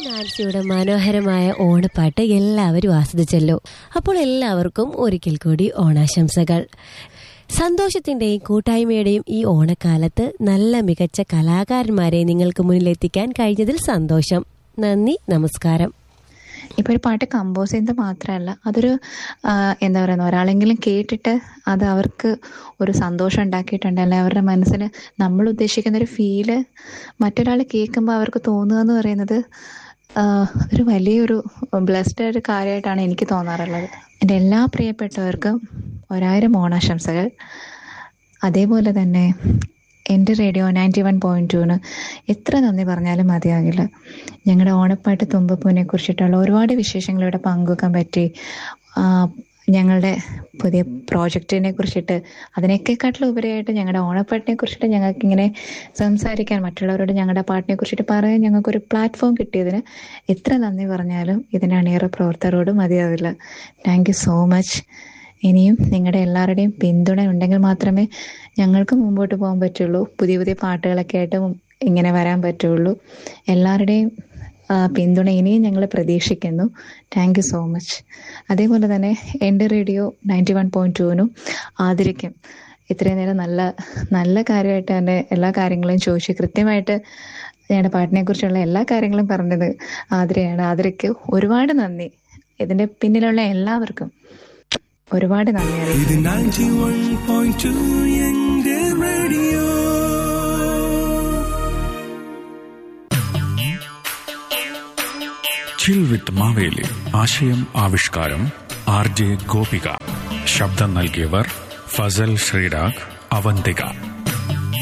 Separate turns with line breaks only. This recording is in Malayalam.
നാൻസിയുടെ മനോഹരമായ ഓണപ്പാട്ട് എല്ലാവരും ആസ്വദിച്ചല്ലോ അപ്പോൾ എല്ലാവർക്കും ഒരിക്കൽ കൂടി ഓണാശംസകൾ സന്തോഷത്തിന്റെയും കൂട്ടായ്മയുടെയും ഈ ഓണക്കാലത്ത് നല്ല മികച്ച കലാകാരന്മാരെ നിങ്ങൾക്ക് മുന്നിലെത്തിക്കാൻ കഴിഞ്ഞതിൽ സന്തോഷം നന്ദി നമസ്കാരം
ഇപ്പൊ ഒരു പാട്ട് കമ്പോസ് ചെയ്യുന്നത് മാത്രമല്ല അതൊരു ആ, എന്താ പറയുന്ന ഒരാളെങ്കിലും കേട്ടിട്ട് അത് അവർക്ക് ഒരു സന്തോഷം ഉണ്ടാക്കിയിട്ടുണ്ട് അല്ലെ അവരുടെ മനസ്സിന് നമ്മൾ ഉദ്ദേശിക്കുന്ന ഒരു ഫീല് മറ്റൊരാൾ കേൾക്കുമ്പോൾ അവർക്ക് തോന്നുക എന്ന് പറയുന്നത് ആ, ഒരു വലിയൊരു ബ്ലെസ്ഡ് ഒരു കാര്യമായിട്ടാണ് എനിക്ക് തോന്നാറുള്ളത് എൻ്റെ എല്ലാ പ്രിയപ്പെട്ടവർക്കും ഒരായിരം ഓണാശംസകൾ അതേപോലെ തന്നെ എൻ്റെ റേഡിയോ നയൻറ്റി വൺ പോയിന്റ് ടുവിന് എത്ര നന്ദി പറഞ്ഞാലും മതിയാകില്ല ഞങ്ങളുടെ ഓണപ്പാട്ട് തുമ്പപ്പൂവിനെ കുറിച്ചിട്ടുള്ള ഒരുപാട് വിശേഷങ്ങൾ ഇവിടെ പങ്കുവെക്കാൻ പറ്റി ആ, ഞങ്ങളുടെ പുതിയ പ്രോജക്റ്റിനെ കുറിച്ചിട്ട് അതിനൊക്കെക്കാട്ടിലും ഉപരിയായിട്ട് ഞങ്ങളുടെ ഓണപ്പാട്ടിനെ കുറിച്ചിട്ട് ഞങ്ങൾക്ക് ഇങ്ങനെ സംസാരിക്കാൻ മറ്റുള്ളവരോട് ഞങ്ങളുടെ പാട്ടിനെ കുറിച്ചിട്ട് പറയാൻ ഞങ്ങൾക്കൊരു പ്ലാറ്റ്ഫോം കിട്ടിയതിന് എത്ര നന്ദി പറഞ്ഞാലും ഇതിന് അണിയറ പ്രവർത്തകരോട് മതിയാവില്ല താങ്ക് യു സോ മച്ച് ഇനിയും നിങ്ങളുടെ എല്ലാവരുടെയും പിന്തുണ ഉണ്ടെങ്കിൽ മാത്രമേ ഞങ്ങൾക്ക് മുമ്പോട്ട് പോകാൻ പറ്റുള്ളൂ പുതിയ പുതിയ പാട്ടുകളൊക്കെ ആയിട്ട് ഇങ്ങനെ വരാൻ പറ്റുള്ളൂ എല്ലാവരുടെയും ആ, പിന്തുണ ഇനിയും ഞങ്ങൾ പ്രതീക്ഷിക്കുന്നു താങ്ക് യു സോ മച്ച് അതേപോലെ തന്നെ എൻ്റെ റേഡിയോ നയൻറ്റി വൺ പോയിന്റ് ടുവിനും ആദരിക്കും ഇത്രയും നേരം നല്ല നല്ല കാര്യമായിട്ട് തന്നെ എല്ലാ കാര്യങ്ങളും ചോദിച്ചു കൃത്യമായിട്ട് ഞങ്ങളുടെ പാട്ടിനെ കുറിച്ചുള്ള എല്ലാ കാര്യങ്ങളും പറഞ്ഞത് ആതിരയാണ് ആതിരയ്ക്ക് ഒരുപാട് നന്ദി ഇതിന്റെ പിന്നിലുള്ള എല്ലാവർക്കും ഒരുപാട് നന്ദി അറിയിക്കുന്നു
ഇത് 91.2 എന്റെ റേഡിയോ
ചിൽ വിത്ത് മാവേലി ആശയം ആവിഷ്കാരം ആർ ജെ ഗോപിക ശബ്ദം നൽകിയവർ ഫസൽ ശ്രീരാഗ് അവന്തിക